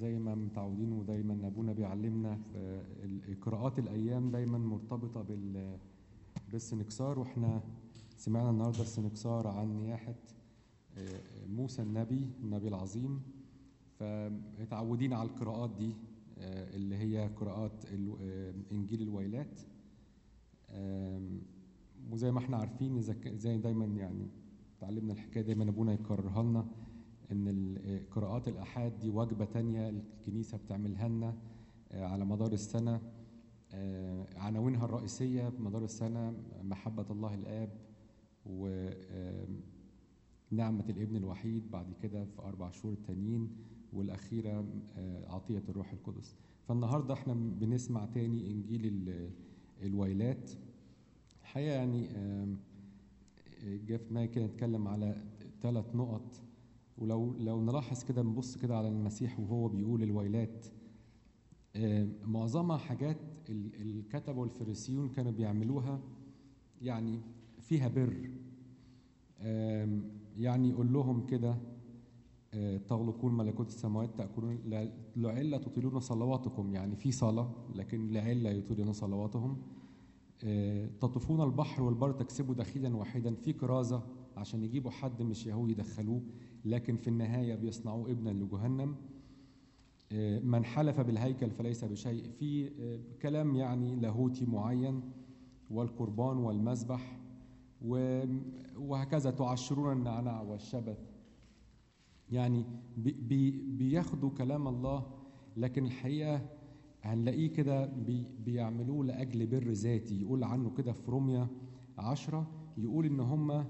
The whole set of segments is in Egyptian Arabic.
زي ما متعودين ودايما ابونا بيعلمنا في ال- قراءات الايام دايما مرتبطه بال بالسنكسار واحنا سمعنا النهارده السنكسار عن نياحه آه، موسى النبي النبي العظيم فمتعودين على القراءات دي آه، اللي هي قراءات ال- آه، انجيل الويلات آم، وزي ما احنا عارفين إذا ك- زي دايما يعني تعلمنا الحكايه دايما ابونا يكررها لنا ان ال- قراءات الاحاد دي وجبه تانية الكنيسه بتعملها لنا آه، على مدار السنه آه، عناوينها الرئيسيه بمدار السنه محبه الله الاب ونعمه الابن الوحيد بعد كده في اربع شهور التانيين والاخيره آه، عطيه الروح القدس فالنهارده احنا بنسمع تاني انجيل ال- الويلات الحقيقه يعني آم، جه في دماغي كده نتكلم على ثلاث نقط ولو لو نلاحظ كده نبص كده على المسيح وهو بيقول الويلات آم، معظمها حاجات ال- الكتبة والفريسيون كانوا بيعملوها يعني فيها بر آم، يعني يقول لهم كده آه، تغلقون ملكوت السماوات تأكلون لا- لعل تطيلون صلواتكم يعني في صلاة لكن لعل يطيلون صلواتهم آه، تطوفون البحر والبر تكسبوا دخيلا واحدا في كرازة عشان يجيبوا حد مش يهودي يدخلوه لكن في النهاية بيصنعوه ابنا لجهنم آه، من حلف بالهيكل فليس بشيء في آه، كلام يعني لاهوتي معين والقربان والمذبح و- وهكذا تعشرون النعناع والشبث يعني بي بي بياخدوا كلام الله لكن الحقيقة هنلاقيه كده بي بيعملوه لأجل بر ذاتي يقول عنه كده في روميا عشرة يقول إن هم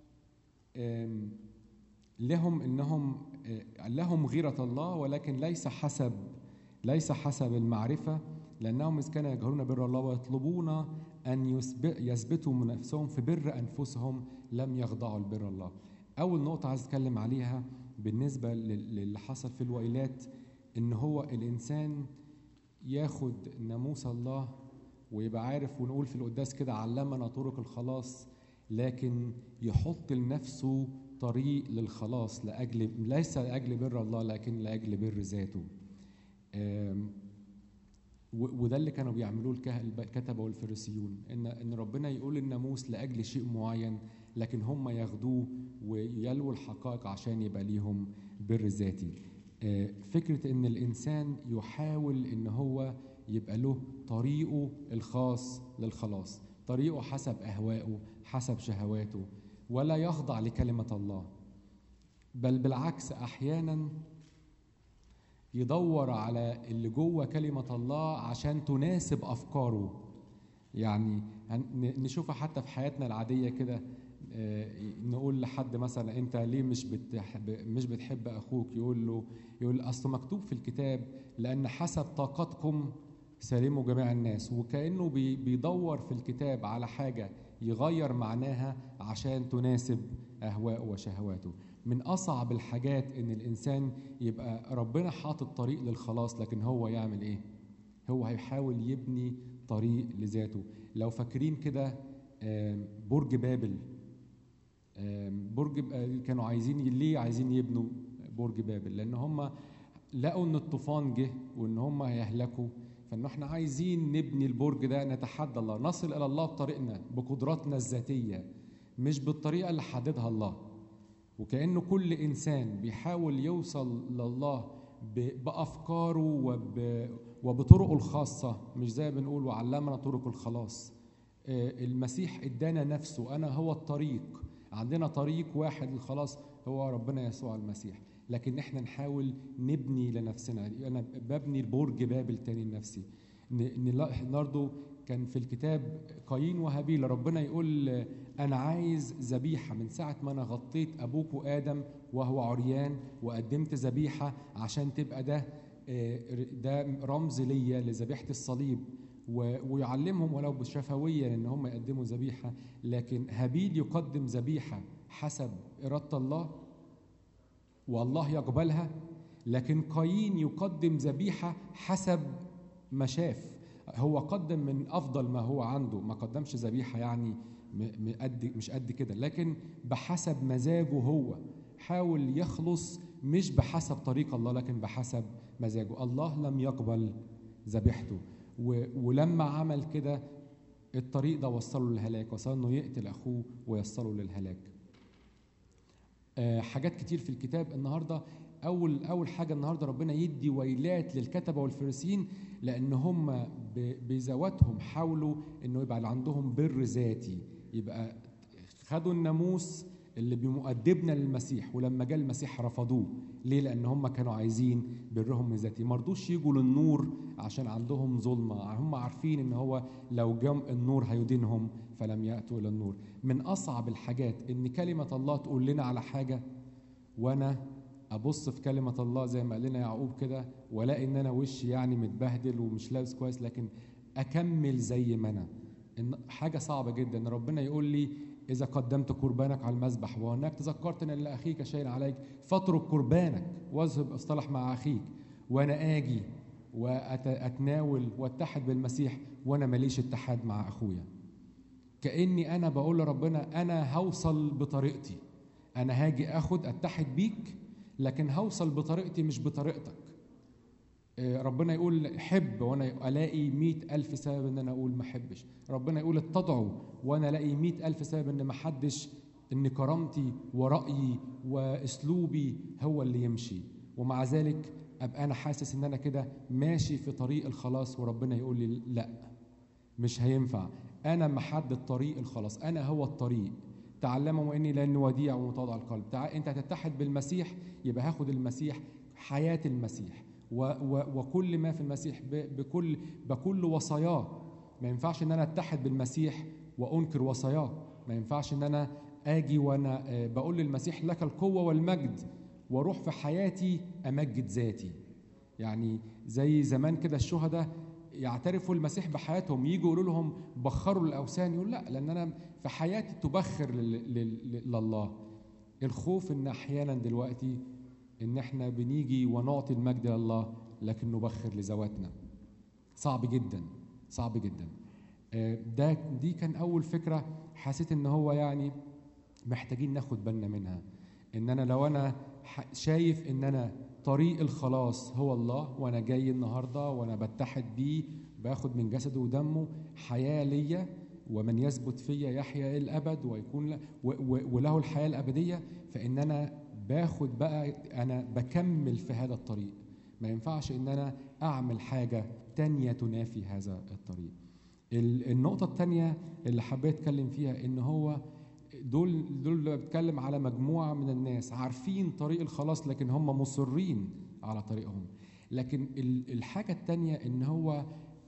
آم، لهم إنهم آه، لهم غيرة الله ولكن ليس حسب ليس حسب المعرفة لأنهم إذ كانوا يجهلون بر الله ويطلبون أن يسب- يثبتوا من نفسهم في بر أنفسهم لم يخضعوا لبر الله أول نقطة عايز أتكلم عليها بالنسبة لل- للي حصل في الويلات إن هو الإنسان ياخد ناموس الله ويبقى عارف ونقول في القداس كده علمنا طرق الخلاص لكن يحط لنفسه طريق للخلاص لأجل ليس لأجل بر الله لكن لأجل بر ذاته آم، و- وده اللي كانوا بيعملوه الكه- الكتبه والفريسيون ان ان ربنا يقول الناموس لاجل شيء معين لكن هم ياخدوه ويلووا الحقائق عشان يبقى ليهم بر ذاتي آه، فكره ان الانسان يحاول ان هو يبقى له طريقه الخاص للخلاص طريقه حسب اهوائه حسب شهواته ولا يخضع لكلمه الله بل بالعكس احيانا يدور على اللي جوه كلمة الله عشان تناسب أفكاره يعني هن- ن- نشوفها حتى في حياتنا العادية كده آه، نقول لحد مثلا انت ليه مش بتحب مش بتحب اخوك يقول له يقول اصل مكتوب في الكتاب لان حسب طاقتكم سالموا جميع الناس وكانه بي- بيدور في الكتاب على حاجه يغير معناها عشان تناسب اهواءه وشهواته من اصعب الحاجات ان الانسان يبقى ربنا حاطط طريق للخلاص لكن هو يعمل ايه هو هيحاول يبني طريق لذاته لو فاكرين كده آم، برج بابل آم، برج ب- آه، كانوا عايزين ليه عايزين يبنوا برج بابل لان هم لقوا ان الطوفان جه وان هم هيهلكوا فان احنا عايزين نبني البرج ده نتحدى الله نصل الى الله بطريقنا بقدراتنا الذاتيه مش بالطريقه اللي حددها الله وكأنه كل إنسان بيحاول يوصل لله ب- بأفكاره وب- وبطرقه الخاصة مش زي ما بنقول وعلمنا طرق الخلاص آه، المسيح ادانا نفسه أنا هو الطريق عندنا طريق واحد للخلاص هو ربنا يسوع المسيح لكن احنا نحاول نبني لنفسنا انا ببني البرج بابل تاني لنفسي ن- نلاحظ برضه كان في الكتاب قايين وهابيل ربنا يقول آه، انا عايز ذبيحه من ساعه ما انا غطيت ابوك ادم وهو عريان وقدمت ذبيحه عشان تبقى ده آه، ده رمز ليا لذبيحه الصليب و- ويعلمهم ولو بشفويه ان هم يقدموا ذبيحه لكن هابيل يقدم ذبيحه حسب اراده الله والله يقبلها لكن قايين يقدم ذبيحه حسب ما شاف هو قدم من افضل ما هو عنده ما قدمش ذبيحه يعني م- م- قد مش قد كده لكن بحسب مزاجه هو حاول يخلص مش بحسب طريق الله لكن بحسب مزاجه الله لم يقبل ذبيحته ولما عمل كده الطريق ده وصله للهلاك وصل انه يقتل اخوه ويوصله للهلاك حاجات كتير في الكتاب النهارده اول اول حاجه النهارده ربنا يدي ويلات للكتبه والفريسيين لان هم بذواتهم حاولوا انه يبقى عندهم بر ذاتي يبقى خدوا الناموس اللي بمؤدبنا للمسيح ولما جاء المسيح رفضوه ليه لان هم كانوا عايزين برهم ذاتي ما رضوش يجوا للنور عشان عندهم ظلمه هم عارفين ان هو لو جم النور هيدينهم فلم ياتوا الى النور من اصعب الحاجات ان كلمه الله تقول لنا على حاجه وانا ابص في كلمه الله زي ما قال لنا يعقوب كده والاقي ان انا وشي يعني متبهدل ومش لابس كويس لكن اكمل زي ما انا إن حاجه صعبه جدا ان ربنا يقول لي اذا قدمت قربانك على المذبح وهناك تذكرت ان لاخيك شيء عليك فاترك قربانك واذهب اصطلح مع اخيك وانا اجي واتناول واتحد بالمسيح وانا ماليش اتحاد مع اخويا كاني انا بقول لربنا انا هوصل بطريقتي انا هاجي اخد اتحد بيك لكن هوصل بطريقتي مش بطريقتك ربنا يقول حب وانا الاقي مئة ألف سبب ان انا اقول ما احبش ربنا يقول اتضعوا وانا الاقي مئة ألف سبب ان ما حدش ان كرامتي ورأيي واسلوبي هو اللي يمشي ومع ذلك ابقى انا حاسس ان انا كده ماشي في طريق الخلاص وربنا يقول لي لا مش هينفع انا محدد طريق الخلاص انا هو الطريق تعلموا اني لان وديع ومتواضع القلب تع... انت هتتحد بالمسيح يبقى هاخد المسيح حياه المسيح و... و... وكل ما في المسيح ب... بكل بكل وصاياه ما ينفعش ان انا اتحد بالمسيح وانكر وصاياه ما ينفعش ان انا اجي وانا بقول للمسيح لك القوه والمجد واروح في حياتي امجد ذاتي يعني زي زمان كده الشهداء يعترفوا المسيح بحياتهم يجوا يقولوا لهم بخروا الاوثان يقول لا لان انا في حياتي تبخر لله الخوف ان احيانا دلوقتي ان احنا بنيجي ونعطي المجد لله لكن نبخر لذواتنا صعب جدا صعب جدا ده دي كان اول فكره حسيت ان هو يعني محتاجين ناخد بالنا منها ان انا لو انا شايف ان انا طريق الخلاص هو الله وانا جاي النهارده وانا بتحد بيه باخد من جسده ودمه حياه ليا ومن يثبت فيا يحيا الابد ويكون له وله الحياه الابديه فان انا باخد بقى انا بكمل في هذا الطريق ما ينفعش ان انا اعمل حاجه تانية تنافي هذا الطريق النقطه الثانيه اللي حبيت اتكلم فيها ان هو دول دول بتكلم على مجموعه من الناس عارفين طريق الخلاص لكن هم مصرين على طريقهم لكن الحاجه الثانيه ان هو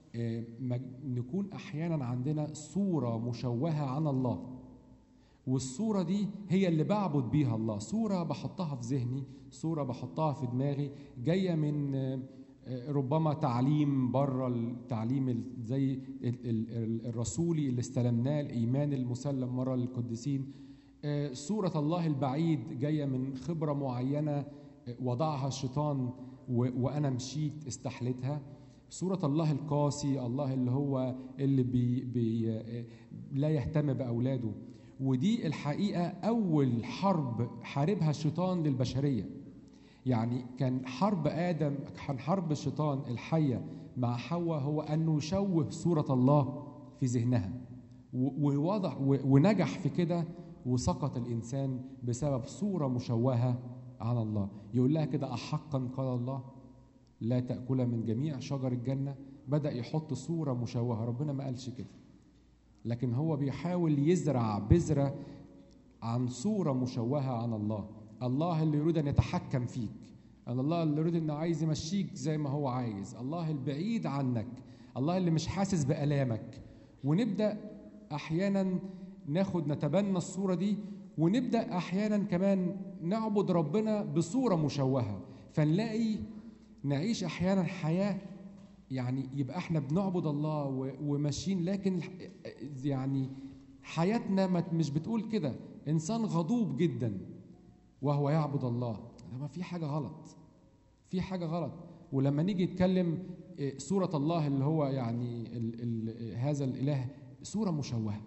نكون احيانا عندنا صوره مشوهه عن الله والصورة دي هي اللي بعبد بيها الله صورة بحطها في ذهني صورة بحطها في دماغي جاية من ربما تعليم بره التعليم زي الرسولي اللي استلمناه الايمان المسلم مره للقديسين صوره الله البعيد جايه من خبره معينه وضعها الشيطان وانا مشيت استحلتها صورة الله القاسي الله اللي هو اللي بي بي لا يهتم بأولاده ودي الحقيقة أول حرب حاربها الشيطان للبشرية يعني كان حرب آدم كان حرب الشيطان الحية مع حواء هو أنه يشوه صورة الله في ذهنها ووضع ونجح في كده وسقط الإنسان بسبب صورة مشوهة عن الله يقول لها كده أحقا قال الله لا تأكل من جميع شجر الجنة بدأ يحط صورة مشوهة ربنا ما قالش كده لكن هو بيحاول يزرع بذرة عن صورة مشوهة عن الله الله اللي يريد أن يتحكم فيك الله اللي يريد أنه عايز يمشيك زي ما هو عايز الله البعيد عنك الله اللي مش حاسس بألامك ونبدأ أحيانا ناخد نتبنى الصورة دي ونبدأ أحيانا كمان نعبد ربنا بصورة مشوهة فنلاقي نعيش أحيانا حياة يعني يبقى احنا بنعبد الله وماشيين لكن يعني حياتنا مش بتقول كده انسان غضوب جدا وهو يعبد الله ما في حاجه غلط في حاجه غلط ولما نيجي نتكلم صوره الله اللي هو يعني ال ال هذا الاله صوره مشوهه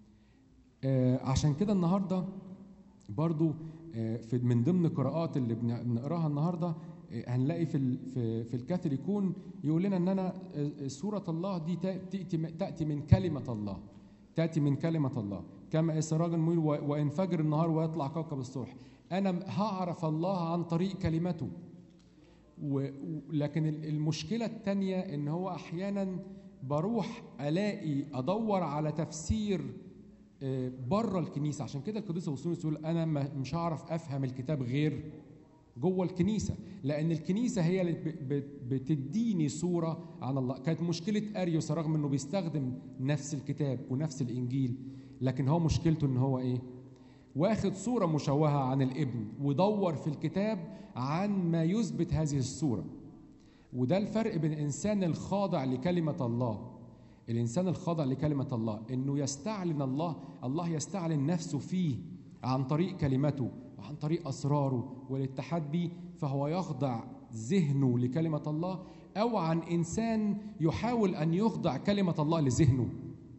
عشان كده النهارده برضو في من ضمن القراءات اللي بنقراها النهارده هنلاقي في ال- في في الكاثوليكون يقول لنا ان انا آه، صوره الله دي تاتي تاتي من كلمه الله تاتي من كلمه الله كما السراج المنير و- وينفجر النهار ويطلع كوكب الصبح انا هعرف الله عن طريق كلمته و... و- لكن ال- المشكلة التانية إن هو أحيانا بروح ألاقي أدور على تفسير آه، بره الكنيسة عشان كده القديس أغسطينوس يقول أنا ما- مش هعرف أفهم الكتاب غير جوه الكنيسة لأن الكنيسة هي اللي ب- ب- بتديني صورة عن الله كانت مشكلة أريوس رغم إنه بيستخدم نفس الكتاب ونفس الإنجيل لكن هو مشكلته إن هو إيه واخد صورة مشوهة عن الابن ودور في الكتاب عن ما يثبت هذه الصورة وده الفرق بين الإنسان الخاضع لكلمة الله الإنسان الخاضع لكلمة الله إنه يستعلن الله الله يستعلن نفسه فيه عن طريق كلمته وعن طريق أسراره والاتحاد به فهو يخضع ذهنه لكلمة الله أو عن إنسان يحاول أن يخضع كلمة الله لذهنه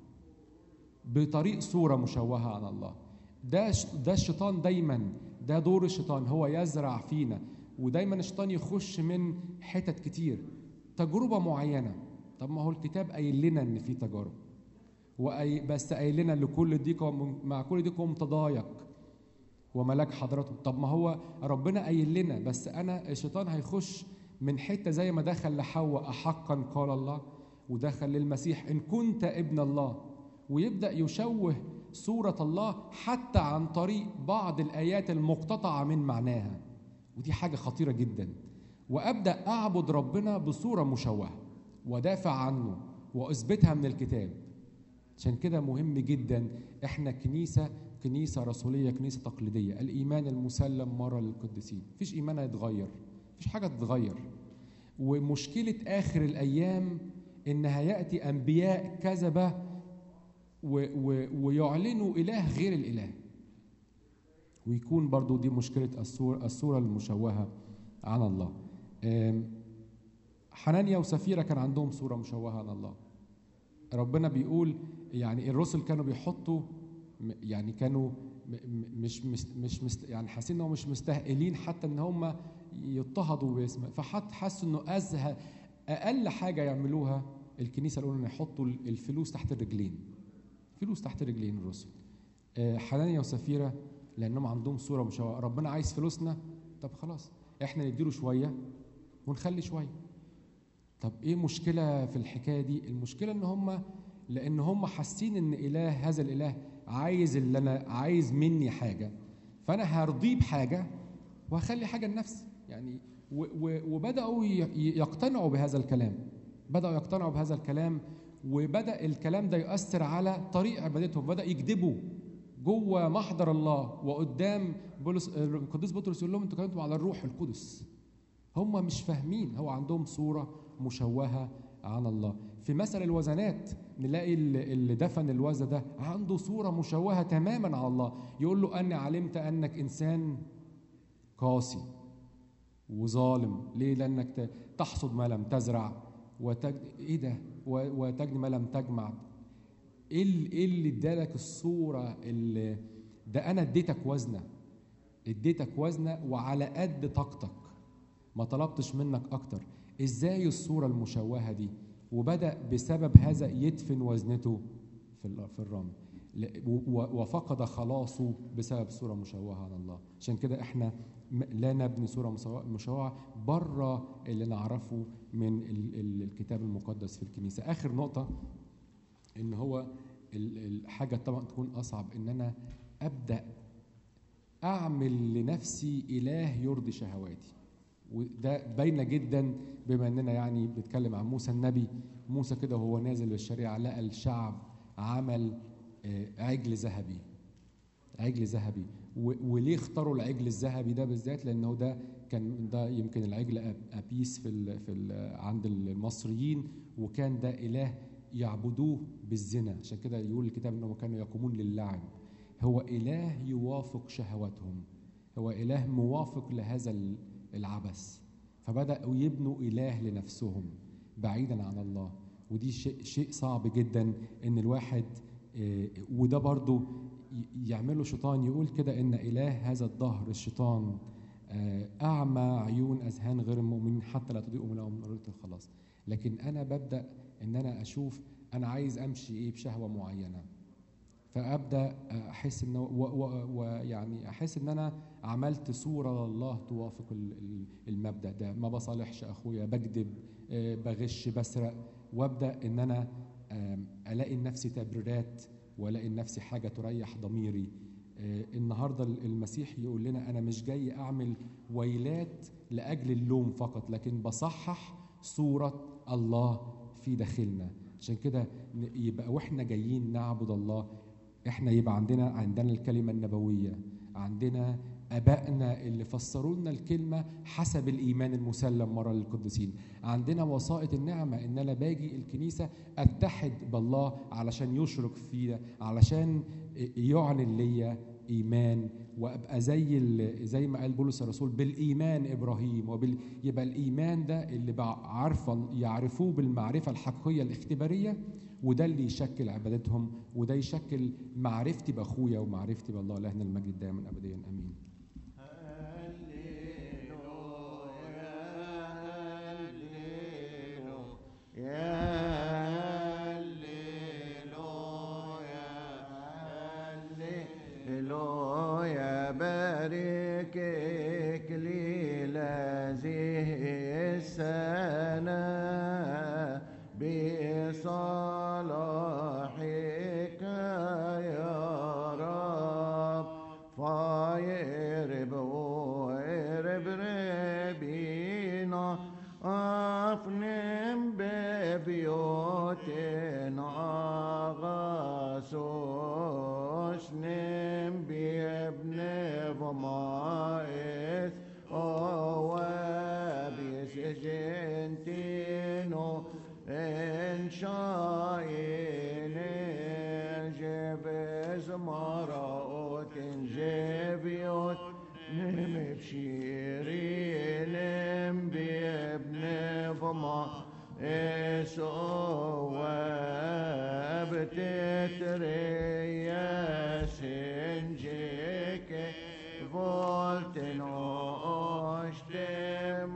بطريق صورة مشوهة عن الله ده ده الشيطان دايما ده دور الشيطان هو يزرع فينا ودايما الشيطان يخش من حتت كتير تجربة معينة طب ما هو الكتاب قايل لنا ان في تجارب وأي بس قايل لنا لكل ضيق وم- مع كل ضيق متضايق وملاك حضرته طب ما هو ربنا قايل لنا بس انا الشيطان هيخش من حته زي ما دخل لحواء احقا قال الله ودخل للمسيح ان كنت ابن الله ويبدا يشوه صوره الله حتى عن طريق بعض الايات المقتطعه من معناها ودي حاجه خطيره جدا وابدا اعبد ربنا بصوره مشوهه ودافع عنه واثبتها من الكتاب عشان كده مهم جدا احنا كنيسه كنيسه رسوليه كنيسه تقليديه الايمان المسلم مره للقديسين مفيش ايمان هيتغير مفيش حاجه تتغير ومشكله اخر الايام ان هياتي انبياء كذبه و و ويعلنوا اله غير الاله ويكون برضو دي مشكله الصوره الصوره المشوهه عن الله آم، حنانيا وسفيره كان عندهم صوره مشوهه عن الله ربنا بيقول يعني الرسل كانوا بيحطوا م- يعني كانوا م- م- مش مش مش مست يعني حاسين انهم مش مستاهلين حتى ان هم يضطهدوا باسم فحط حسوا انه ازهى اقل حاجه يعملوها الكنيسه الاولى ان يحطوا ال- الفلوس تحت الرجلين فلوس تحت رجلين الرسل آه، حنانيا وسفيره لانهم عندهم صوره مشوهه ربنا عايز فلوسنا طب خلاص احنا نديله شويه ونخلي شويه طب ايه مشكله في الحكايه دي المشكله ان هم لان هم حاسين ان اله هذا الاله عايز اللي انا عايز مني حاجه فانا هرضيه بحاجه وهخلي حاجه لنفسي يعني و و وبداوا ي- ي- يقتنعوا بهذا الكلام بداوا يقتنعوا بهذا الكلام وبدا الكلام ده يؤثر على طريق عبادتهم بدا يكذبوا جوه محضر الله وقدام بولس القديس بطرس يقول لهم انتوا كلمتوا على الروح القدس هم مش فاهمين هو عندهم صورة مشوهة عن الله في مثل الوزنات نلاقي اللي اللي دفن الوزن ده عنده صورة مشوهة تماما على الله يقول له أني علمت أنك إنسان قاسي وظالم ليه لأنك ت- تحصد ما لم تزرع وتج... إيه ده و- وتجني ما لم تجمع إيه ال- إيه اللي ادالك الصورة اللي ده أنا اديتك وزنة اديتك وزنة وعلى قد طاقتك ما طلبتش منك اكتر ازاي الصوره المشوهه دي وبدا بسبب هذا يدفن وزنته في ال- في الرمل ل- و- و- وفقد خلاصه بسبب صوره مشوهه عن الله عشان كده احنا م- لا نبني صوره مسو- مشوهه بره اللي نعرفه من ال- ال- الكتاب المقدس في الكنيسه اخر نقطه ان هو ال- الحاجه طبعا تكون اصعب ان انا ابدا اعمل لنفسي اله يرضي شهواتي وده باينه جدا بما اننا يعني بنتكلم عن موسى النبي موسى كده وهو نازل بالشريعه لقى الشعب عمل آه، عجل ذهبي عجل ذهبي و- وليه اختاروا العجل الذهبي ده بالذات لانه ده كان ده يمكن العجل أب- ابيس في ال في ال عند المصريين وكان ده اله يعبدوه بالزنا عشان كده يقول الكتاب انهم كانوا يقومون للعب هو اله يوافق شهواتهم هو اله موافق لهذا ال- العبث فبداوا يبنوا اله لنفسهم بعيدا عن الله ودي شيء شيء صعب جدا ان الواحد آه، وده برضو ي- يعمله شيطان يقول كده ان اله هذا الدهر الشيطان آه، اعمى عيون اذهان غير المؤمنين حتى لا تضيء لهم نورة الخلاص لكن انا ببدا ان انا اشوف انا عايز امشي ايه بشهوه معينه فابدا احس ان ويعني احس ان انا عملت صوره لله توافق ال- ال- المبدا ده ما بصالحش اخويا بكذب آه، بغش بسرق وابدا ان انا آم، الاقي لنفسي تبريرات والاقي لنفسي حاجه تريح ضميري آه، النهارده المسيح يقول لنا انا مش جاي اعمل ويلات لاجل اللوم فقط لكن بصحح صوره الله في داخلنا عشان كده ن- يبقى واحنا جايين نعبد الله احنا يبقى عندنا عندنا الكلمه النبويه عندنا ابائنا اللي فسروا لنا الكلمه حسب الايمان المسلم مره للقديسين عندنا وسائط النعمه ان انا باجي الكنيسه اتحد بالله علشان يشرك فيا علشان يعلن ليا ايمان وابقى زي ال- زي ما قال بولس الرسول بالايمان ابراهيم وبال يبقى الايمان ده اللي بقى عارفه يعرفوه بالمعرفه الحقيقيه الاختباريه وده اللي يشكل عبادتهم وده يشكل معرفتي باخويا ومعرفتي بالله لهنا المجد دائما ابديا امين هللويا باركك لهذه السنة بصلاحك يا رب فيرب ويرب ربينا أفنم ببيوتنا غاسوس نم بابن ومائس أو بسجنتينو إن شاين جبز مراوت جبيوت نم بشيرين بابن فما اسو بتتريا سنجيك فولتن اشتم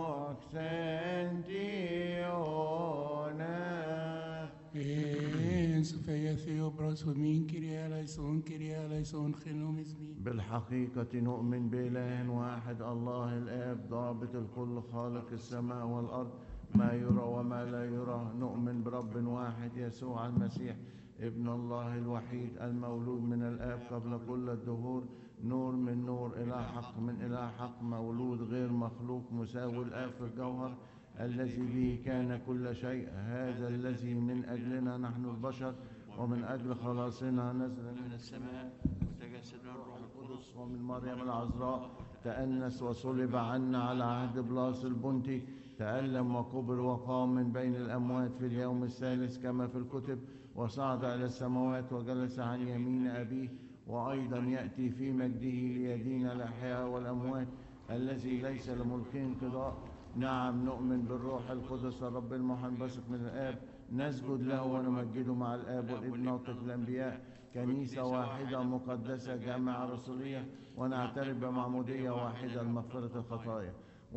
مكسنتيونا إيه سوفيا ثيوبروس ومين كريا ليسون كريا ليسون خنوم اسمي بالحقيقة نؤمن بإله واحد الله الآب ضابط الكل خالق السماء والأرض ما يرى وما لا يرى نؤمن برب واحد يسوع المسيح ابن الله الوحيد المولود من الآب قبل كل الدهور نور من نور إلى حق من إلى حق مولود غير مخلوق مساوي الآب في الجوهر الذي به كان كل شيء هذا الذي من أجلنا نحن البشر ومن أجل خلاصنا نزل من السماء وتجسد الروح القدس ومن مريم العذراء تأنس وصلب عنا على عهد بلاس البنطي تألم وكبر وقام من بين الأموات في اليوم الثالث كما في الكتب وصعد إلى السماوات وجلس عن يمين أبيه وأيضا يأتي في مجده ليدين الأحياء والأموات الذي ليس لملك انقضاء نعم نؤمن بالروح القدس الرب المحنبثق من الآب نسجد له ونمجده مع الآب والابن ناطق الأنبياء كنيسة واحدة مقدسة جامعة رسولية ونعترف بمعمودية واحدة لمغفرة الخطايا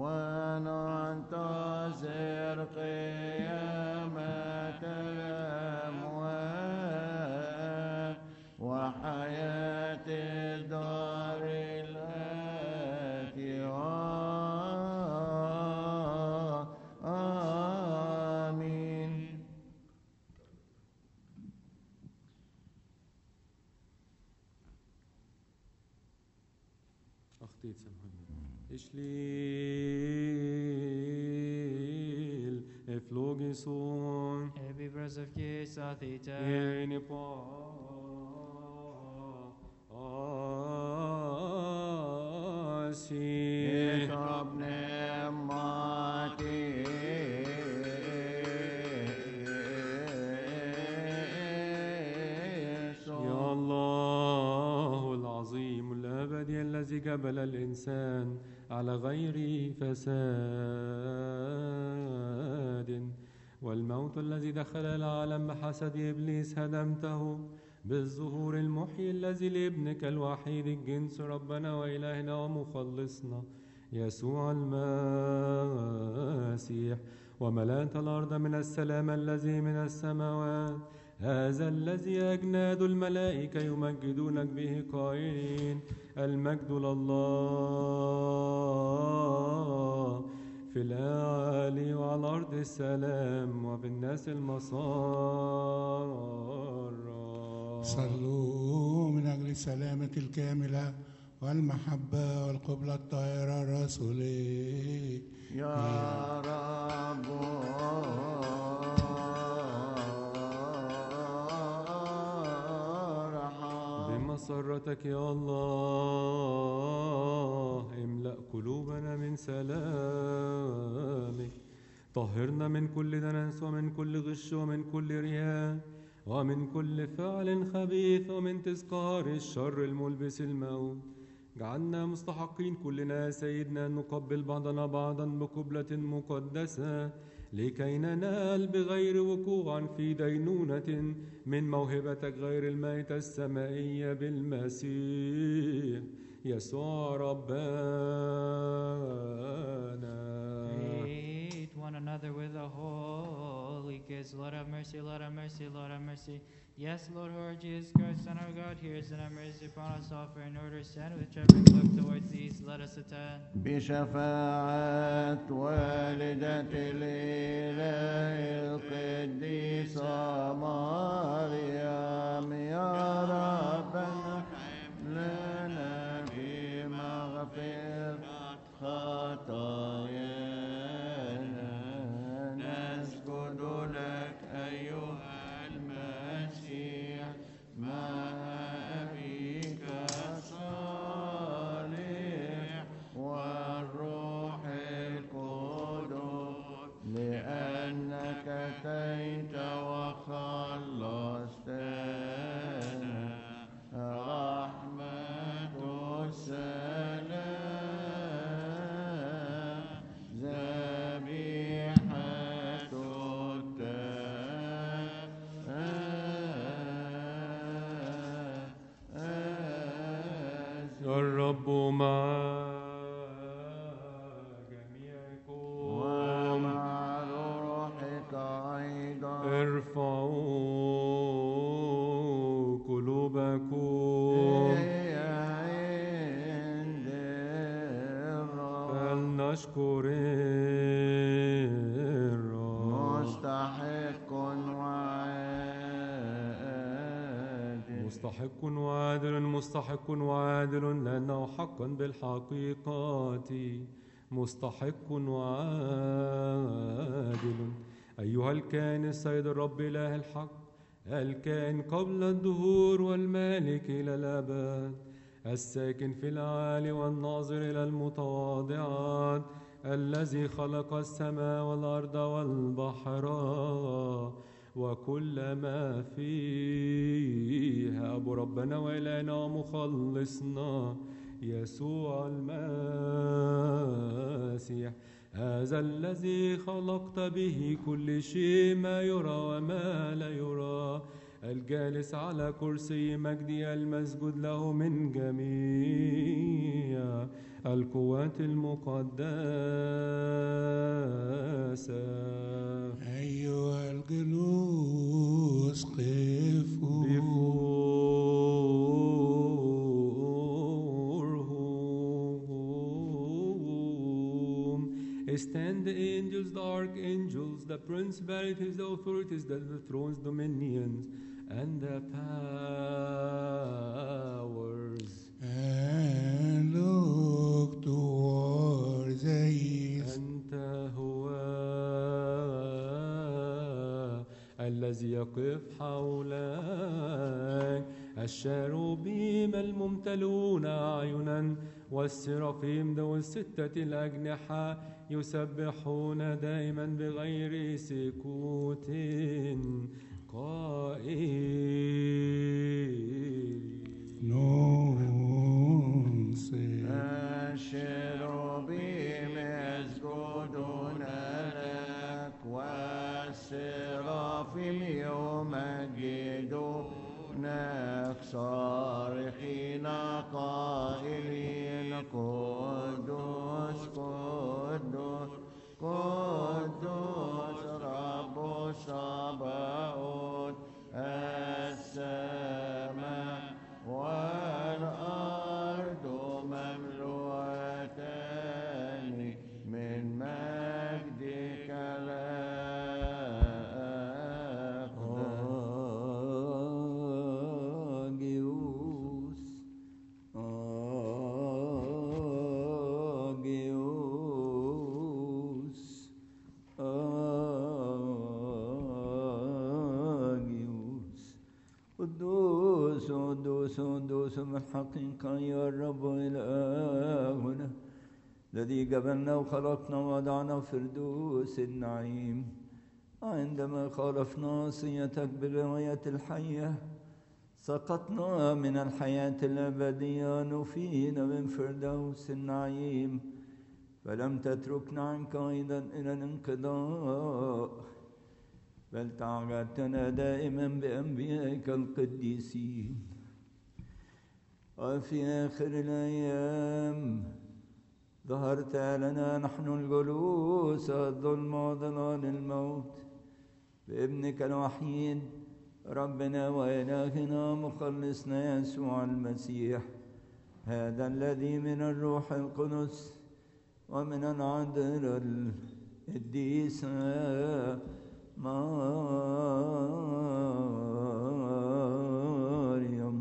وننتظر قيامة الأموات وحياة الدار الآتية آمين أخطيت سامحوني إشليل إفلوجيسون Ebi brasavki sathita. إني باسي Itob nemati يا الله العظيم الأبدي الذي جبل الإنسان على غير فساد والموت الذي دخل العالم بحسد إبليس هدمته بالظهور المحيي الذي لابنك الوحيد الجنس ربنا وإلهنا ومخلصنا يسوع المسيح وملأت الأرض من السلام الذي من السماوات هذا الذي أجناد الملائكة يمجدونك به قائلين المجد لله في الأعالي وعلى الأرض السلام وفي الناس المسار صلوا من أجل السلامة الكاملة والمحبة والقبلة الطاهرة الرسولية يا رب ارحم بمسرتك يا الله املأ قلوبنا من سلامك طهرنا من كل دنس ومن كل غش ومن كل رياء ومن كل فعل خبيث ومن تذكار الشر الملبس الموت جعلنا مستحقين كلنا يا سيدنا أن نقبل بعضنا بعضا بقبلة مقدسة لكي ننال بغير وقوع في دينونة من موهبتك غير الميتة السمائية بالمسيح يسوع ربنا Hate one another with a holy kiss. Lord have mercy, Lord have mercy, Lord have mercy. Yes, Lord, Lord Jesus Christ, Son of God, hears and have mercy upon us all. For in order to stand with trembling look towards the east, let us attend. بشفاعة والدة الإله القديسة مريم يا ربنا لنا في مغفرة خطايانا نسجد لك أيها المسيح مع أبيك الصالح والروح القدس لأنك أتيت وخلصتنا رحمة السلام ذبيحة التأسيس الرب مع جميعكم ومع روحك أيضا ارفعوا قلوبكم هي عند الرب فلنشكر الرب مستحق وعادل مستحق وعادل مستحق وعادل لأنه حقا بالحقيقة مستحق وعادل أيها الكائن السيد الرب إله الحق الكائن قبل الدهور والمالك إلى الأبد الساكن في الأعالي والناظر إلى المتواضعات الذي خلق السماء والأرض والبحر وكل ما فيها أبو ربنا وإلهنا ومخلصنا يسوع المسيح هذا الذي خلقت به كل شيء ما يرى وما لا يرى الجالس على كرسي مجدي المسجود له من جميع القوات المقدسة أيها الجلوس قفوا before whom stand the angels, the archangels, the principalities, the authorities, the, the thrones, dominions, and the powers. and look towards the east. أنت هو الذي يقف حولك الشاروبيم الممتلون أعينا والسرافيم ذو الستة الأجنحة يسبحون دائما بغير سكوت قائل نونس الشروبيم يسجدون لك والسرافيم يمجدونك القدوس بالحقيقة يا الرب إلهنا الذي قبلنا وخلقنا ووضعنا في فردوس النعيم عندما خالفنا وصيتك بغاية الحية سقطنا من الحياة الأبدية نفينا من فردوس النعيم فلم تتركنا عنك أيضا إلى الانقضاء بل تعهدتنا دائما بأنبيائك القديسين وفي آخر الأيام ظهرت لنا نحن الجلوس الظلم وظلال الموت بابنك الوحيد ربنا وإلهنا مخلصنا يسوع المسيح هذا الذي من الروح القدس ومن العذراء القديسة مريم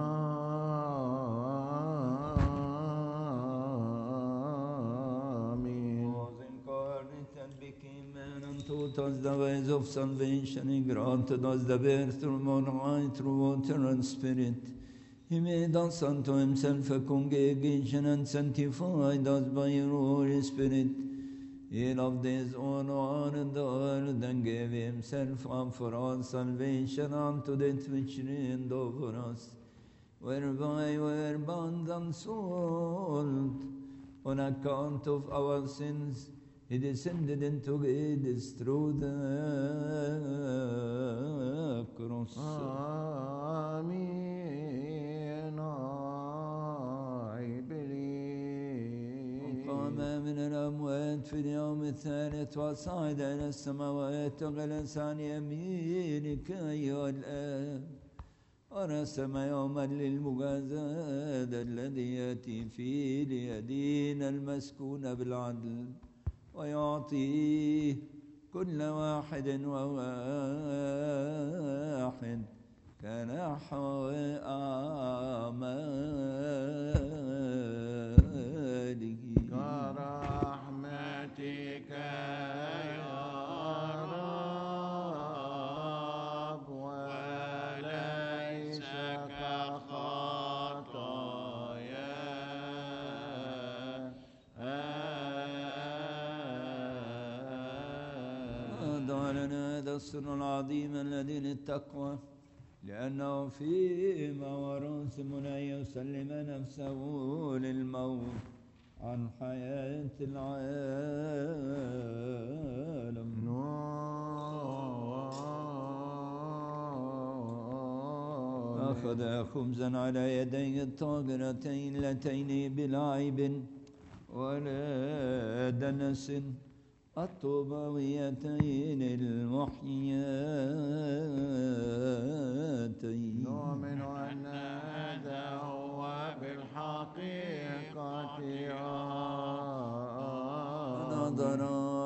Amen. was incarnated, became man, and taught us the ways of salvation. He granted us the birth through on high, through water and spirit. He made us unto himself a congregation and sanctified us by your Holy Spirit. He loved his own one and the world and gave himself up for our salvation unto that which reigned over us, whereby we were bound and sold on account of our sins. He descended into Hades through the cross. Amen. I believe. قام من الأموات في اليوم الثالث وصعد إلى السماوات وجلس عن يمينك أيها الآب ورسم يوما للمجازاة الذي يأتي فيه ليدين المسكون بالعدل ويعطيه كل واحد وواحد كنحو أعماله كرحمتك يا رب وليس كخطايا وضع لنا هذا السر العظيم الذي للتقوى لأنه فيما وراسمنا يسلم نفسه للموت عن حياة العالم أخذ خبزا على يديه الطاهرتين اللتين بلا عيب ولا دنس الطوبويتين المحياتين نؤمن أن هذا هو بالحقيقة نظر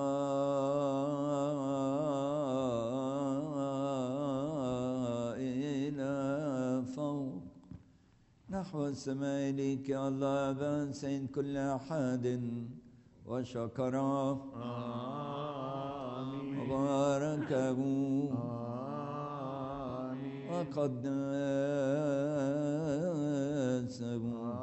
إلى فوق نحو السماء إليك يا الله أبا سيد كل أحد وشكر آمين وباركه آمين وقدسه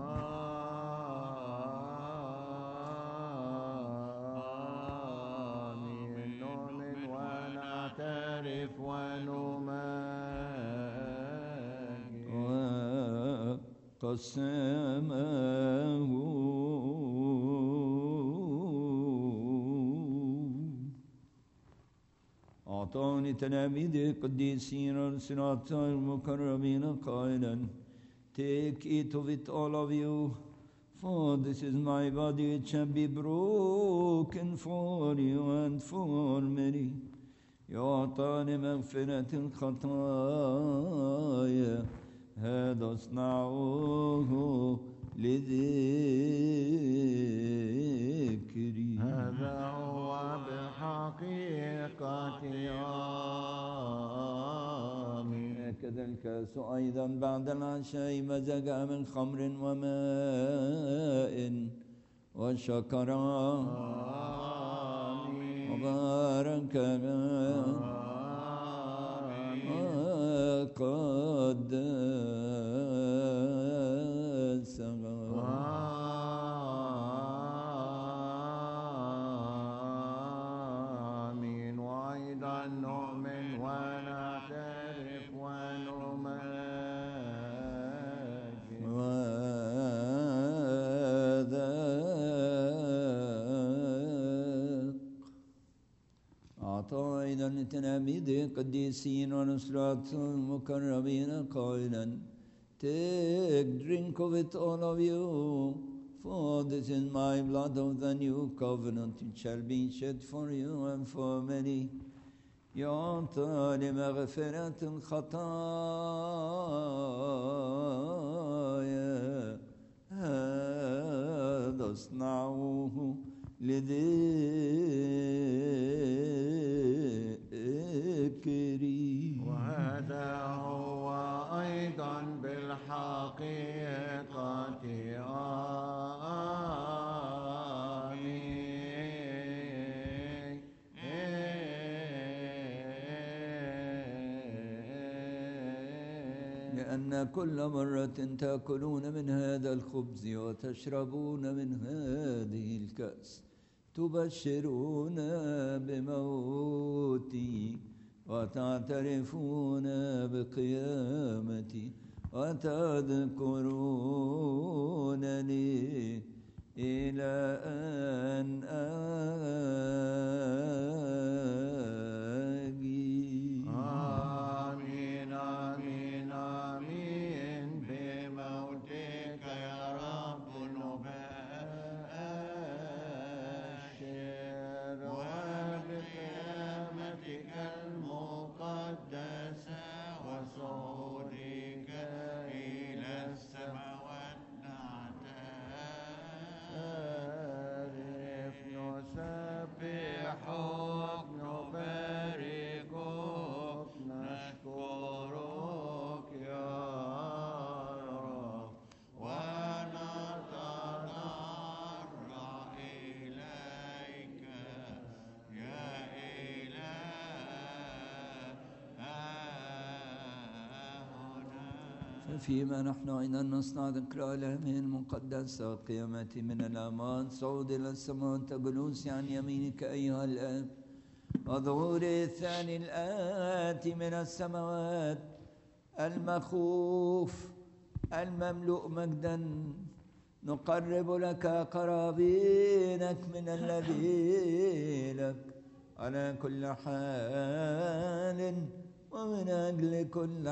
آمين نؤمن ونعترف ونمجد وقسمه أعطاني تلاميذ القديسين والسنات المكرمين قائلا Take, eat of it, all of you, for this is my body which shall be broken for you and for many. يعطاني مغفرة الخطايا هذا اصنعوه لذكري هذا هو بالحقيقة آمين هكذا الكاس أيضا بعد العشاء مزج من خمر وماء وشكر آمين وبارك أعطى أيضا لتلاميذه قديسين ونصرات مكرمين قائلا Take, drink of it, all of you, for this is my blood of the new covenant, it shall be shed for you and for many. يعطى لمغفرة الخطايا هذا اصنعوه لذكري وهذا هو أيضا بالحقيقة آمين لأن كل مرة تأكلون من هذا الخبز وتشربون من هذه الكأس تبشرون بموتي وتعترفون بقيامتي وتذكرونني إلى أن آجي آمين آمين آمين بموتك يا رب نبشر وبقيامتك المقدسة وصعودك إلى السماوات نعترف نسبحك نباركك نشكرك يا رب ونتضرع إليك يا إلهنا ففيما نحن أيضا نصنع ذكرى الأمين المقدسة قيامتي من الأمان صعود إلى السماء جلوسي عن يمينك أيها الآب وظهور الثاني الآتي من السماوات المخوف المملوء مجدا نقرب لك قرابينك من الذي لك على كل حال ومن أجل كل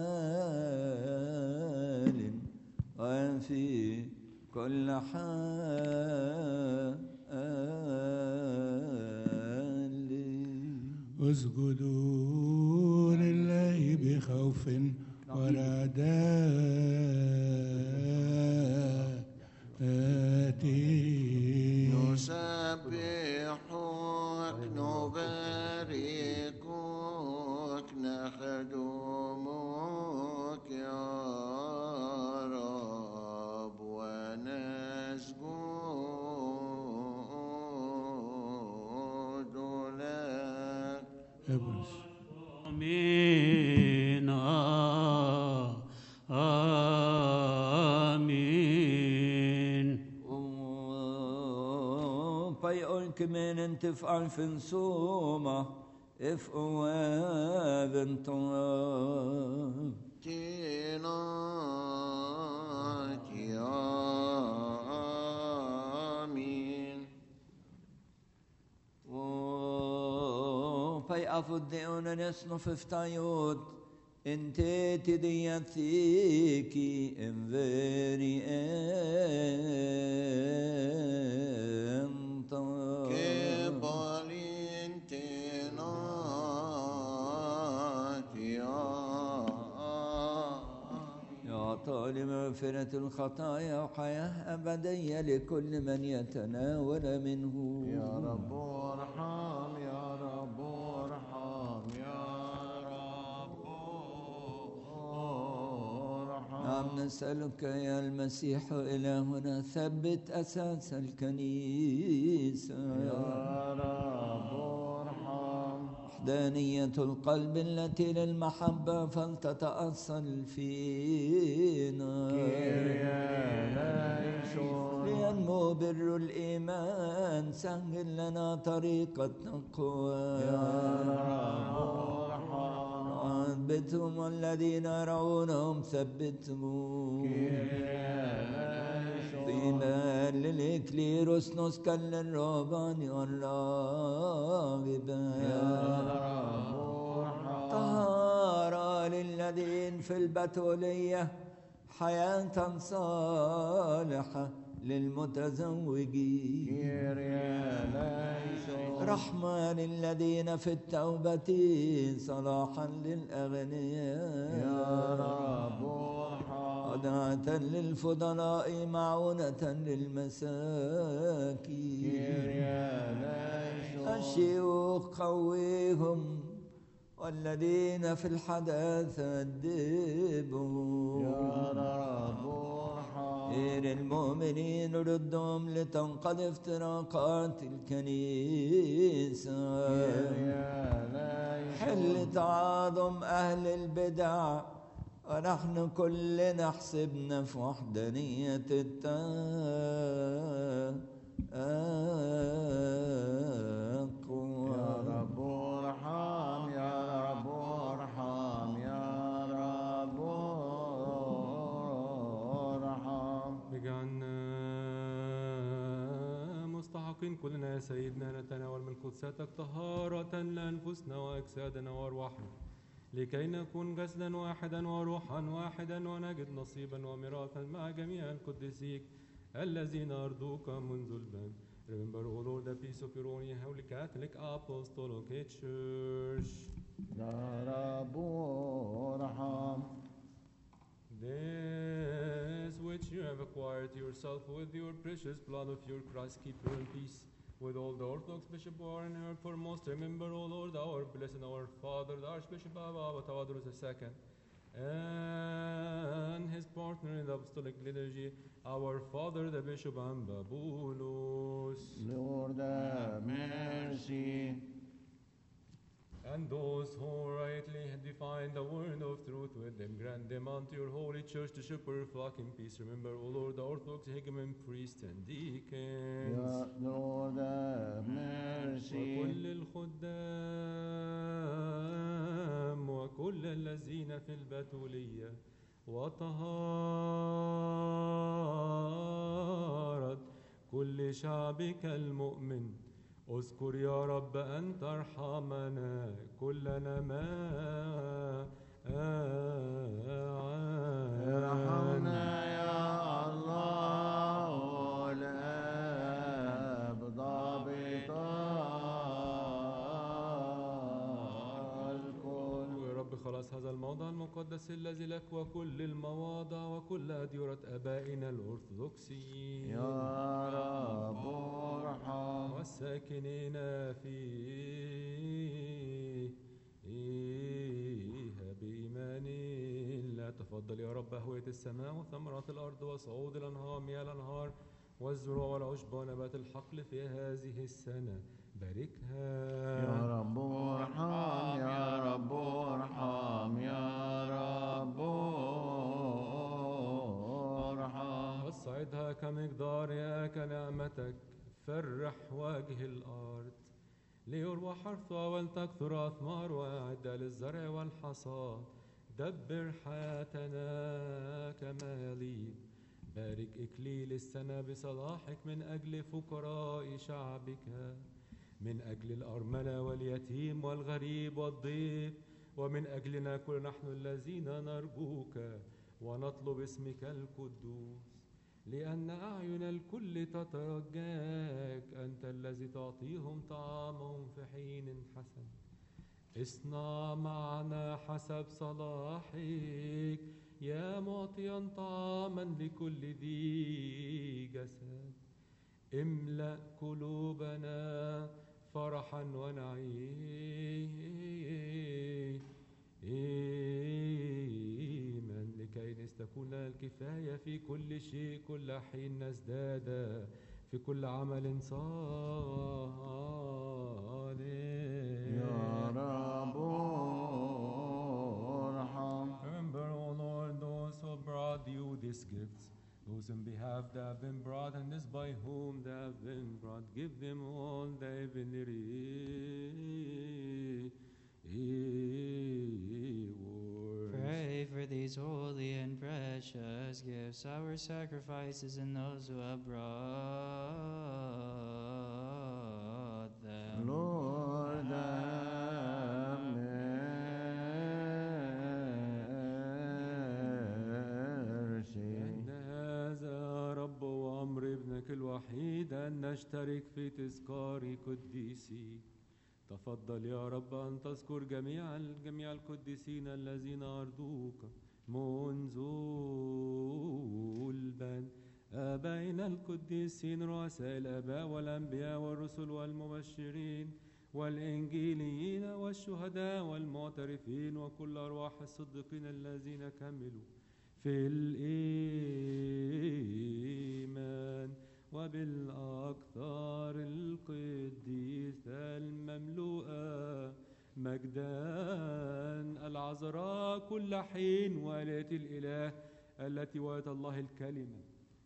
حال وفي كل حال اسجدوا لله بخوف ورعداء نسبحك نباركك نخدمك يا رب ونسجد لك ابرز آمين آمين Pay orkemen en tefal fin soma if oaven tov تينات يا آمين Pay afud deon en esnof iftayot انت تديتيكي ان فيري انت كبالين تينات يا يا طال مغفرة الخطايا وحياة أبدية لكل من يتناول منه يا رب ارحم يا رب ارحم يا رب ارحم نعم نسألك يا المسيح إلهنا ثبت أساس الكنيسة يا رب ارحم وحدانية القلب التي للمحبة فلتتأصل فينا لينمو بر الإيمان سهل لنا طريق التقوى ثبتهم الذين يرونهم ثبتهم في إيمان للإكليروس نسكن للرهبان والراغبان طهارة للذين في البتولية حياة صالحة للمتزوجين كيريا ليسون رحمة للذين في التوبة صلاحا للأغنياء يا رب ارحم ودعة للفضلاء معونة للمساكين كيريا ليسون الشيوخ قويهم والذين في الحداثة أدبهم يا رب ارحم غير المؤمنين ردهم لتنقضي افتراقات الكنيسة كيريا ليسون حل تعاظم أهل البدع ونحن كلنا حسبنا في وحدانية التقوى يا رب ارحم يا رب ارحم يا رب ارحم اجعلنا مستحقين كلنا يا سيدنا نتناول من قدساتك طهارة لأنفسنا وأجسادنا وأرواحنا لكي نكون جسدا واحدا وروحا واحدا ونجد نصيبا وميراثا مع جميع القديسيك الذين أرضوك منذ البدء Remember, O Lord, the peace of your only Holy Catholic Apostolic Church. يا رب ارحم This which you have acquired to yourself with your precious blood of your Christ, keep you in peace. With all the Orthodox Bishop who are in her foremost, remember, O Lord, our blessed, our Father, the Archbishop Abba Tawadros II, and his partner in the Apostolic Liturgy, our Father, the Bishop Ambabulus. Lord have mercy And those who rightly define the word of truth with them, grant them unto your holy church to shepherd your flock in peace. Remember, O Lord, the Orthodox hegumen, priests, and deacons. يا Lord have mercy وكل الخدام وكل الذين في البتولية وطهارة كل شعبك المؤمن اذكر يا رب أن ترحمنا كلنا ما ارحمنا يا الله الاب ضابط الكل يا رب خلاص هذا الموضع المقدس الذي لك وكل المواضع وكل أديرة آبائنا الأرثوذكسيين يا رب ارحم والساكنين فيها بإيمان لا تفضل يا رب هوية السماء وثمرات الأرض وصعود الأنهار مياه الأنهار والزروع والعشب ونبات الحقل في هذه السنة باركها يا رب ارحم يا رب ارحم يا رب ارحم وصعدها كمقدارها كنعمتك فرح وجه الأرض ليروى حرثها ولتكثر أثمار وأعد للزرع والحصاد دبر حياتنا كما يليق بارك إكليل السنة بصلاحك من أجل فقراء شعبك من أجل الأرملة واليتيم والغريب والضيف ومن أجلنا كل نحن الذين نرجوك ونطلب اسمك القدوس لأن أعين الكل تترجاك أنت الذي تعطيهم طعامهم في حين حسن اصنع معنا حسب صلاحك يا معطيا طعاما لكل ذي جسد املأ قلوبنا فرحا ونعيما لكي نستكون الكفاية في كل شيء كل حين نزداد في كل عمل صالح يا رب ارحم Remember, O Lord, those who brought you these gifts, those on behalf that have been brought, and this by whom they have been brought. Give them all the heavenly reward. Pray pray for these holy and precious gifts, our sacrifices, and those who have brought them. Lord, have mercy. أن هذا رب وأمر ابنك الوحيد أن نشترك في تذكار قديسي تفضل يا رب أن تذكر جميع جميع القديسين الذين أرضوك منذ البدء آبائنا القديسين رؤساء الآباء والأنبياء والرسل والمبشرين والإنجيليين والشهداء والمعترفين وكل أرواح الصديقين الذين كملوا في الإيمان وبالأقطار القديسة المملوءة مجدا العذراء كل حين والية الإله التي والت الله الكلمة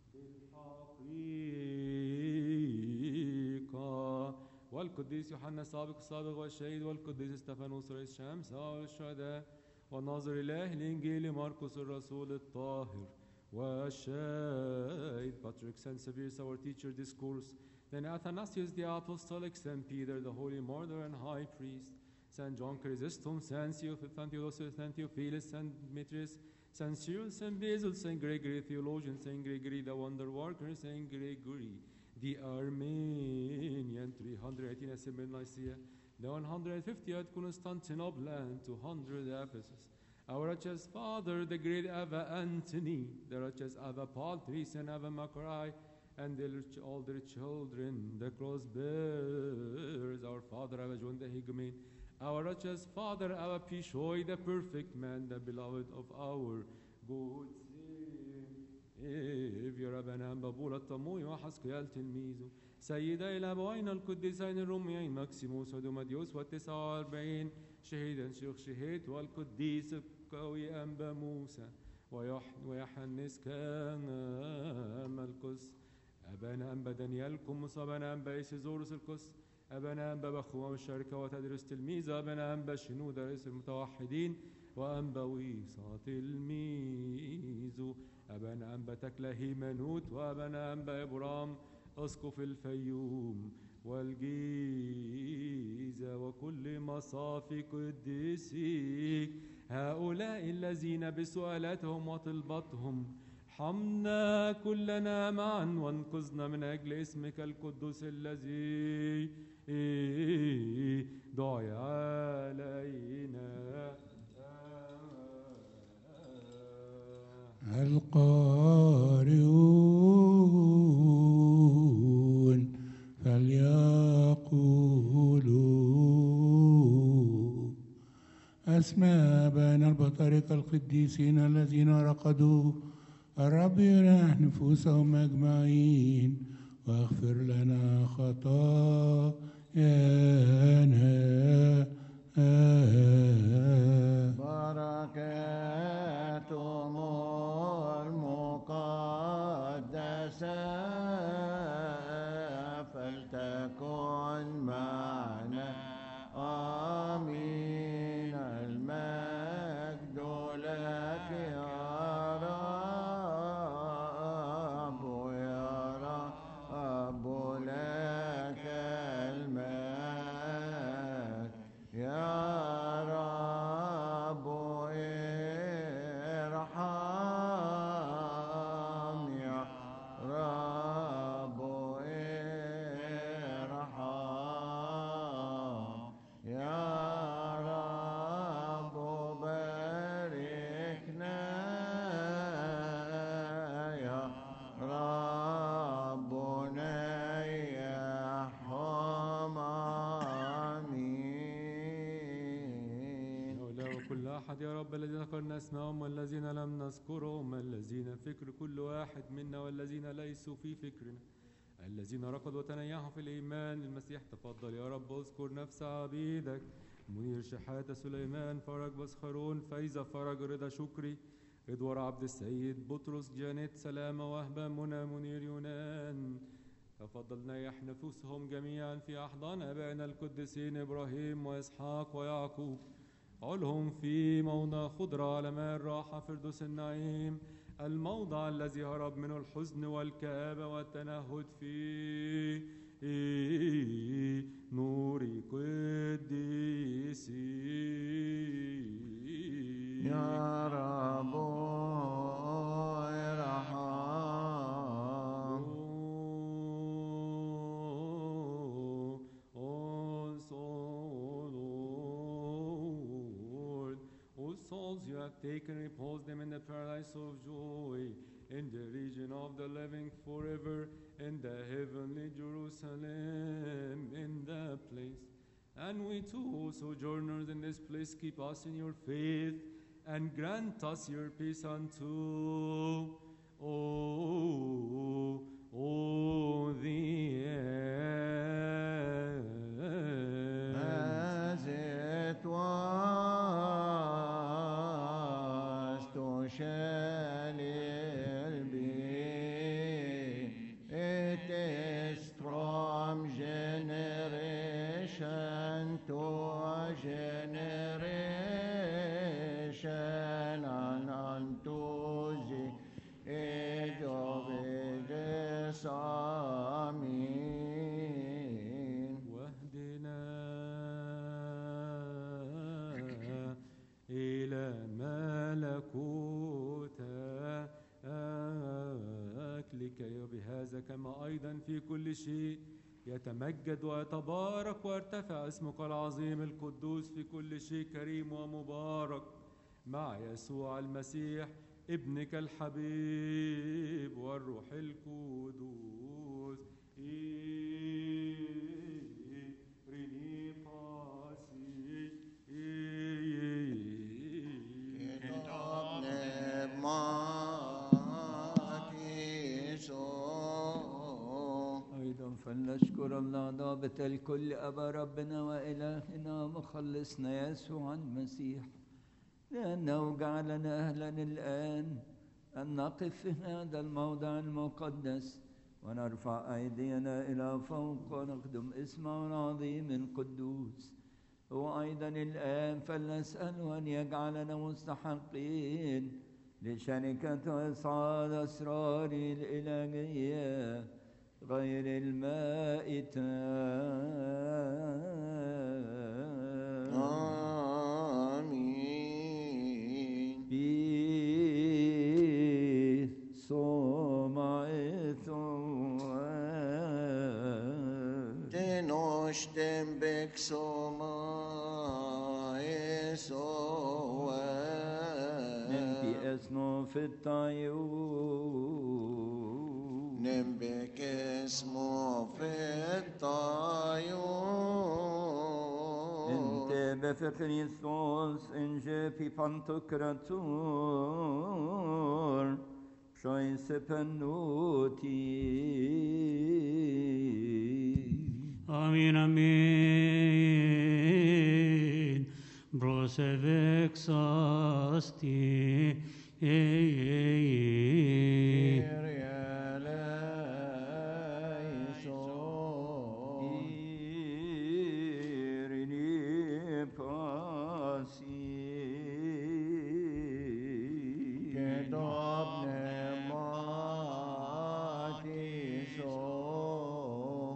بالحقيقة والقديس يوحنا السابق السابق والشهيد والقديس استفانوس رئيس شمس والشهداء والناظر إله الإنجيل مرقس الرسول الطاهر والشهيد Patrick Saint Severus our teacher discourse then Athanasius the apostolic Saint Peter the holy martyr and high priest Saint John Chrysostom Saint Theophilus Saint Theodosius Saint Theophilus Saint Demetrius Saint Cyril Saint Basil Saint Gregory theologian Saint Gregory the wonder worker Saint Gregory the Armenian 318 Assembly Nicaea the 150 at Constantinople and 200 Ephesus. Our righteous Father, the great Ava Antony, the righteous Ava Paltris and Ava Macarai, and their, ch- all their children, the cross bearers, our Father Ava John the Higman, our righteous Father Ava Pishoy, the perfect man, the beloved of our good Savior أبانا بابولا الطموي وحسقيال تلميذه سيدا الأبوين القديسين الروميين ماكسيموس ودوماديوس والتسعة وأربعين شهيدا شيخ شهيد والقديس القوي أنبا موسى ويح ويحنس كان القس أبانا أنبا دانيال كمس أبانا أنبا إيسيزوروس القس أبانا أنبا بخوة الشركة وتدرس تلميذ أبانا أنبا شنودة رئيس المتوحدين وأنبا ويصا تلميذ أبانا أنبا تكله هيمنوت وأبانا أنبا إبرام أسقف الفيوم والجيزة وكل مصافي قديسيك هؤلاء الذين بسؤالاتهم وطلباتهم حمنا كلنا معا وانقذنا من أجل اسمك القدوس الذي دعي علينا القارئون فليقولوا أسماء بين البطارقة القديسين الذين رقدوا الرب يريح نفوسهم أجمعين واغفر لنا خطايانا بركاتهم المقدسة فلتكن معنا آمين المجد لك يا رب يا رب لك المجد يا رب ارحم يا رب ارحم يا رب باركنا يا ربنا يرحم آمين هؤلاء وكل أحد يا رب الذين ذكرنا اسمهم والذين لم نذكرهم الذين فكر كل واحد منا والذين ليسوا في فكرنا الذين رقدوا وتنيحوا في الإيمان المسيح تفضل يا رب اذكر نفس عبيدك منير شحاتة سليمان فرج بسخرون فايزة فرج رضا شكري إدوار عبد السيد بطرس جانيت سلامة وهبة منى منير يونان تفضل نيح نفوسهم جميعا في أحضان أبائنا القديسين إبراهيم وإسحاق ويعقوب علهم في موضع خضرة على ماء الراحة فردوس النعيم الموضع الذي هرب منه الحزن والكآبة والتنهد فيه نور قديسين يا رب ارحم Oh, soul, Lord. O souls, you have taken, repose them in the paradise of joy, in the region of the living forever, in the heavenly Jerusalem, in the place. And we too, sojourners in this place, keep us in your faith, and grant us your peace unto, oh, oh, the end. As it was, so shall it be. It is from generation to generation and unto the age of ages. Amen. واهدنا إلى ملكوتك لكي بهذا كما أيضا في كل شيء يتمجد ويتبارك ويرتفع اسمك العظيم القدوس في كل شيء كريم ومبارك مع يسوع المسيح ابنك الحبيب والروح القدوس إيريني باسي Kitab Matiso. أيضا فلنشكر الله ضابط الكل أبا ربنا وإلهنا مخلصنا يسوع المسيح لأنه جعلنا أهلا الآن أن نقف في هذا الموضع المقدس ونرفع أيدينا إلى فوق ونخدم اسمه العظيم القدوس وأيضا الآن فلنسأله أن يجعلنا مستحقين لشركة إصعاد أسرار الإلهية غير المائتة Amen. في صومعته Tenoshtem beksoma esoa. نمتي أسنو في الطيور Nembek esmo fetayon. انت بفخريستوس انجي في بانتوكراتور شويس بنوتي Amin, amin. Prosevexasti. Kyrie eleison. إيرني باسي Kitab Matiso.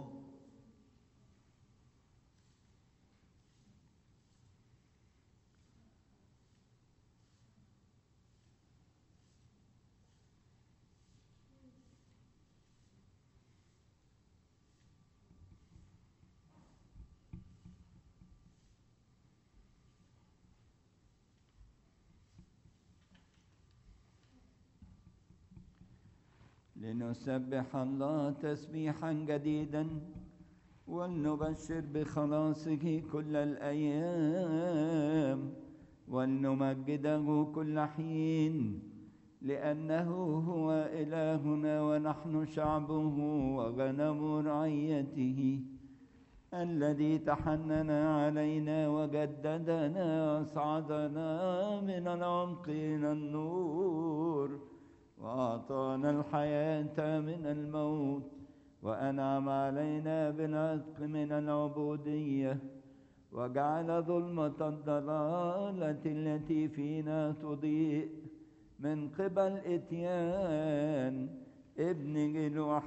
لنسبح الله تسبيحا جديدا ولنبشر بخلاصه كل الأيام ولنمجده كل حين لأنه هو إلهنا ونحن شعبه وغنم رعيته الذي تحنن علينا وجددنا وأصعدنا من العمق إلى النور وأعطانا الحياة من الموت وأنعم علينا بالعتق من العبودية وجعل ظلمة الضلالة التي فينا تضيء من قبل إتيان ابنه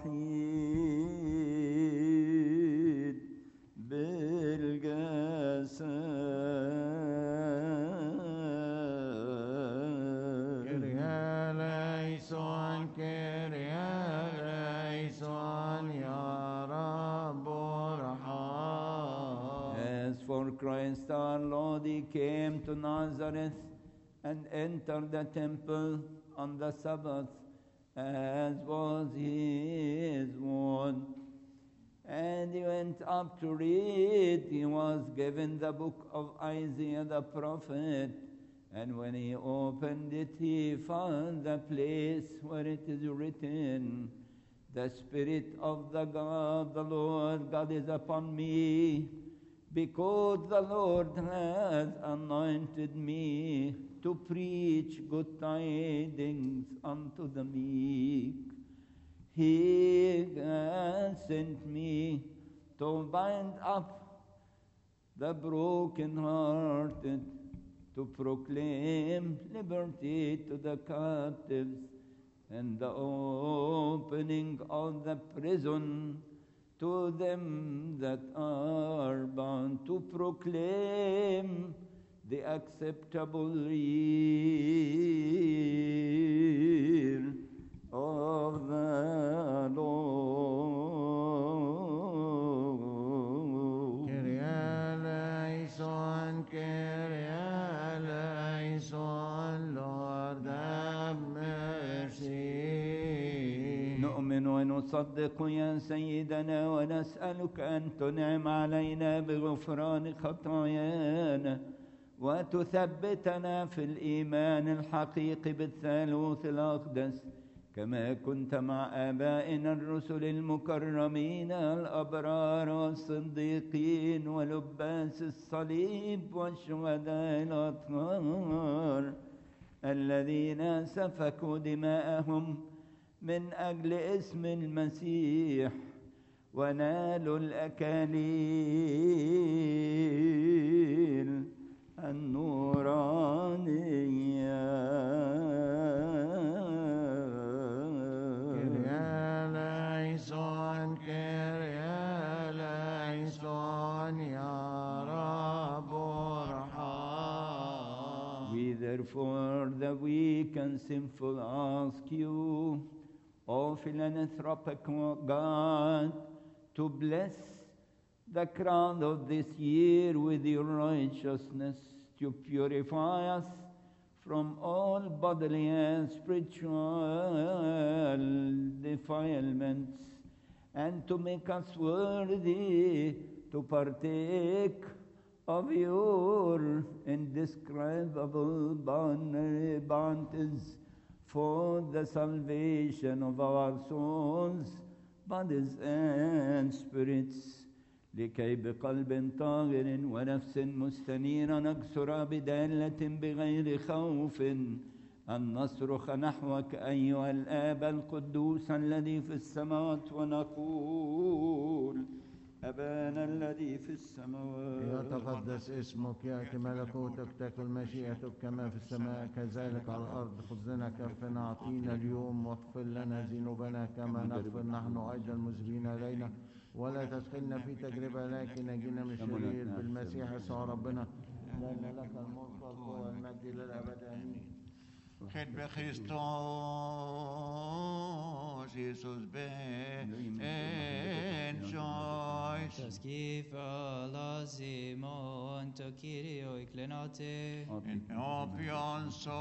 الوحيد بالجسد كريا ليسون كريا ليسون يا رب ارحم As for Christ our Lord, he came to Nazareth and entered the temple on the Sabbath, as was his wont. And he went up to read. He was given the book of Isaiah the prophet. And when he opened it, he found the place where it is written, The Spirit of the God, the Lord God is upon me, because the Lord has anointed me to preach good tidings unto the meek. He has sent me to bind up the brokenhearted, to proclaim liberty to the captives, and the opening of the prison to them that are bound, to proclaim the acceptable year of the Lord. كريا ليسون كريا ليسون Lord have mercy نؤمن ونصدق يا سيدنا ونسألك أن تنعم علينا بغفران خطايانا وتثبتنا في الإيمان الحقيقي بالثالوث الأقدس كما كنت مع آبائنا الرسل المكرمين الأبرار والصديقين ولباس الصليب والشهداء الأطهار الذين سفكوا دماءهم من أجل اسم المسيح ونالوا الأكاليل النورانية كريا ليسون كريا ليسون يا رب ارحم We therefore, the weak and sinful, ask you, O philanthropic God, to bless the crown of this year with your righteousness, to purify us from all bodily and spiritual defilements, and to make us worthy to partake of your indescribable bon- bounties for the salvation of our souls, bodies, and spirits. لكي بقلب طاهر ونفس مستنيرة نكسر بدالة بغير خوف أن نصرخ نحوك أيها الآب القدوس الذي في السماوات ونقول أبانا الذي في السماوات يتقدس اسمك يأتي ملكوتك تكن مشيئتك كما في السماء كذلك على الأرض خذنا كفنا أعطينا اليوم واغفر لنا ذنوبنا كما نغفر نحن أيضا المذنبين إلينا ولا تدخلنا في تجربة لكن نجينا من الشرير بالمسيح يسوع ربنا لأن لك الملك والقوة والمجد للأبد آمين Ked be Christos, Jesus be en choice. Skifa lazimon to Kyrio iklenate. In opion so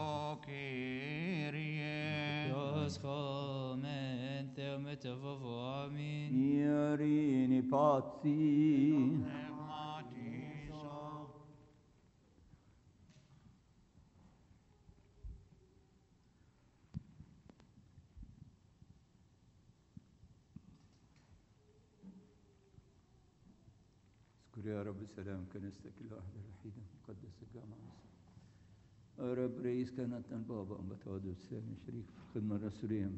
Kyrie. Dios chomen theometavovo amin. Irini pazzi Matiso. اذكر يا رب سلام كنيستك الواحدة الوحيدة مقدس الجامعة يا رب رئيس كانت البابا أم بتعود الثاني شريك في الخدمة الرسولية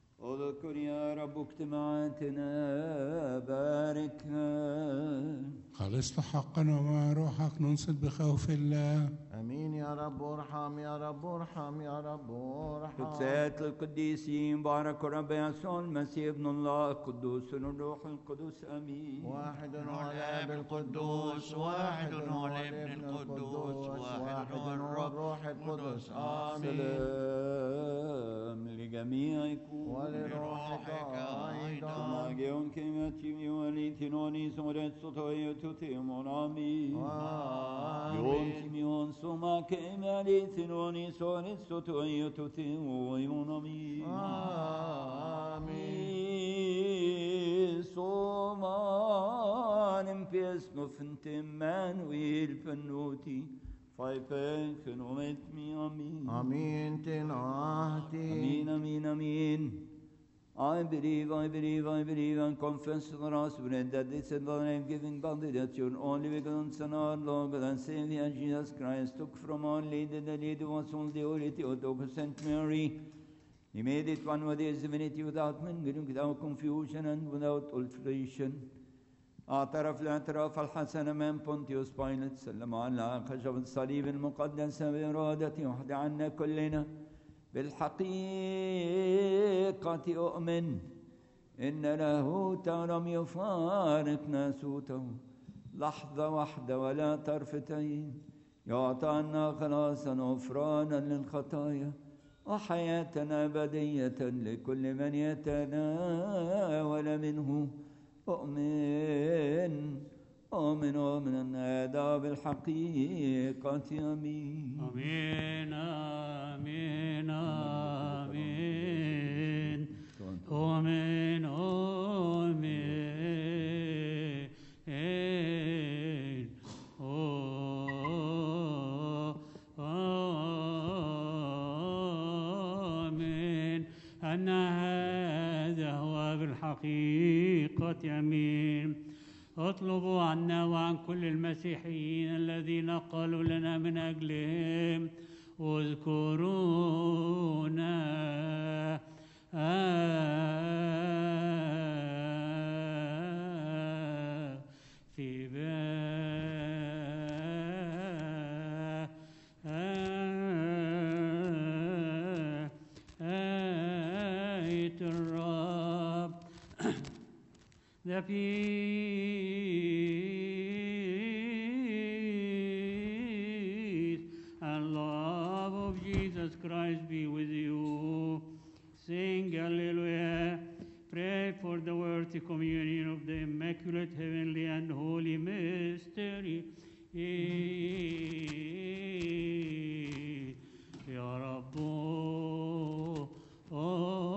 اذكر يا رب اجتماعاتنا باركها خلصت حقا ومع روحك ننصت بخوف الله امين يا رب ارحم يا رب ارحم يا رب ارحم قدسات القديسين بارك رب يسوع المسيح ابن الله القدوس الروح القدس امين واحد هو هو الاب الاب القدوس واحد هو الابن القدوس واحد هو الروح القدس آمين سلام لجميعكم ولروحك ايضا Magion kemati valitinoni soret sotoyo tutimon amin. Yon آمين timion soma kemalitinoni soret sotoyo tutimon amin. آمين Soman empies no fintemman wil penoti. Faipen fenomet mi amin. آمين تناهتي Amin, amin, amin. I believe, I believe, I believe, and confess to the Spirit that this is the name giving body that your only begotten Son, our Lord and Savior Jesus Christ, took from our Lady, the Lady was all the Holy Theotokos Saint Mary. He made it one with his divinity without mingling, without confusion, and without alteration. اعترف الاعتراف الحسن من بونتيوس بايلت سلم على خشب الصليب المقدس بإرادته وحد عنا كلنا بالحقيقة أؤمن إن لاهوت لم يفارق ناسوته لحظة واحدة ولا طرفة عين يعطى عنا خلاصا غفرانا للخطايا وحياة أبدية لكل من يتناول منه أؤمن أؤمن أؤمن هذا بالحقيقة أمين آمين آمين آمين آمين آمين آمين أن هذا هو بالحقيقة أمين اطلبوا عنا وعن كل المسيحيين الذين قالوا لنا من أجلهم اذكرونا آه في آية الرب the peace and love of Jesus Christ be with you. Sing Hallelujah. Pray for the worthy communion of the Immaculate Heavenly and Holy Mystery. يا رب